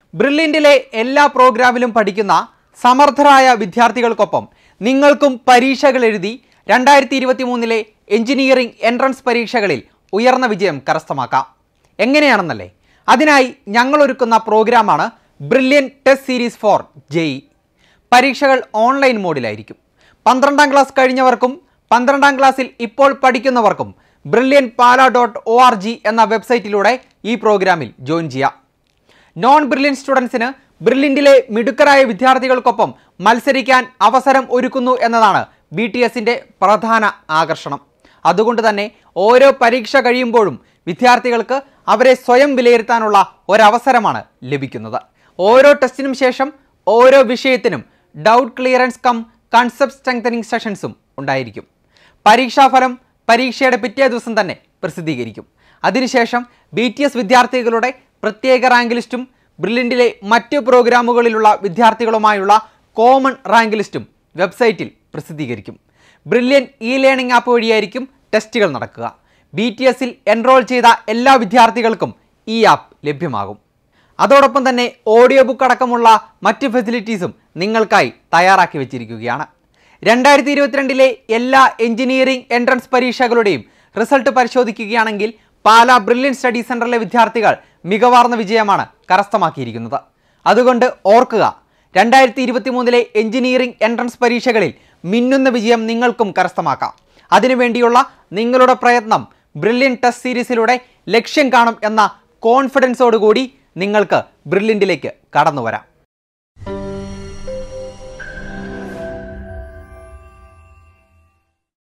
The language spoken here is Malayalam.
ബ്രില്യൻറ്റിലെ എല്ലാ പ്രോഗ്രാമിലും പഠിക്കുന്ന സമർത്ഥരായ വിദ്യാർത്ഥികൾക്കൊപ്പം നിങ്ങൾക്കും പരീക്ഷകൾ എഴുതി രണ്ടായിരത്തി ഇരുപത്തി മൂന്നിലെ എഞ്ചിനീയറിംഗ് എൻട്രൻസ് പരീക്ഷകളിൽ ഉയർന്ന വിജയം കരസ്ഥമാക്കാം എങ്ങനെയാണെന്നല്ലേ അതിനായി ഞങ്ങൾ ഒരുക്കുന്ന പ്രോഗ്രാമാണ് Brilliant test series for JEE പരീക്ഷകൾ ഓൺലൈൻ മോഡിലായിരിക്കും പന്ത്രണ്ടാം ക്ലാസ് കഴിഞ്ഞവർക്കും പന്ത്രണ്ടാം ക്ലാസ്സിൽ ഇപ്പോൾ പഠിക്കുന്നവർക്കും Brilliant Pala dot O R G എന്ന വെബ്സൈറ്റിലൂടെ ഈ പ്രോഗ്രാമിൽ ജോയിൻ ചെയ്യാം നോൺ ബ്രില്യൻ സ്റ്റുഡൻസിന് ബ്രില്യൻറ്റിലെ മിടുക്കരായ വിദ്യാർത്ഥികൾക്കൊപ്പം മത്സരിക്കാൻ അവസരം ഒരുക്കുന്നു എന്നതാണ് ബി ടി എസിൻ്റെ പ്രധാന ആകർഷണം അതുകൊണ്ട് തന്നെ ഓരോ പരീക്ഷ കഴിയുമ്പോഴും വിദ്യാർത്ഥികൾക്ക് അവരെ സ്വയം വിലയിരുത്താനുള്ള ഒരവസരമാണ് ലഭിക്കുന്നത് ഓരോ ടെസ്റ്റിനും ശേഷം ഓരോ വിഷയത്തിനും doubt clearance cum concept strengthening സെഷൻസും ഉണ്ടായിരിക്കും പരീക്ഷാഫലം പരീക്ഷയുടെ പിറ്റേ ദിവസം തന്നെ പ്രസിദ്ധീകരിക്കും അതിനുശേഷം ബി ടി എസ് വിദ്യാർത്ഥികളുടെ പ്രത്യേക റാങ്ക് ലിസ്റ്റും ബ്രില്യൻറ്റിലെ മറ്റ് പ്രോഗ്രാമുകളിലുള്ള വിദ്യാർത്ഥികളുമായുള്ള കോമൺ റാങ്ക് ലിസ്റ്റും വെബ്സൈറ്റിൽ പ്രസിദ്ധീകരിക്കും ബ്രില്യൻ ഇ ലേണിംഗ് ആപ്പ് വഴിയായിരിക്കും ടെസ്റ്റുകൾ നടക്കുക ബി ടി എസിൽ എൻറോൾ ചെയ്ത എല്ലാ വിദ്യാർത്ഥികൾക്കും ഈ ആപ്പ് ലഭ്യമാകും അതോടൊപ്പം തന്നെ ഓഡിയോ ബുക്ക് അടക്കമുള്ള മറ്റ് ഫെസിലിറ്റീസും നിങ്ങൾക്കായി തയ്യാറാക്കി വെച്ചിരിക്കുകയാണ് രണ്ടായിരത്തി ഇരുപത്തിരണ്ടിലെ എല്ലാ എഞ്ചിനീയറിംഗ് എൻട്രൻസ് പരീക്ഷകളുടെയും റിസൾട്ട് പരിശോധിക്കുകയാണെങ്കിൽ പാലാ ബ്രില്യൻ സ്റ്റഡി സെന്ററിലെ വിദ്യാർത്ഥികൾ മികവാർന്ന വിജയമാണ് കരസ്ഥമാക്കിയിരിക്കുന്നത് അതുകൊണ്ട് ഓർക്കുക രണ്ടായിരത്തി ഇരുപത്തി മൂന്നിലെ എഞ്ചിനീയറിംഗ് എൻട്രൻസ് പരീക്ഷകളിൽ മിന്നുന്ന വിജയം നിങ്ങൾക്കും കരസ്ഥമാക്കാം അതിനുവേണ്ടിയുള്ള നിങ്ങളുടെ പ്രയത്നം ബ്രില്യൻ ടെസ്റ്റ് സീരീസിലൂടെ ലക്ഷ്യം കാണും എന്ന കോൺഫിഡൻസോടുകൂടി നിങ്ങൾക്ക് ബ്രില്യൻറ്റിലേക്ക് കടന്നു വരാം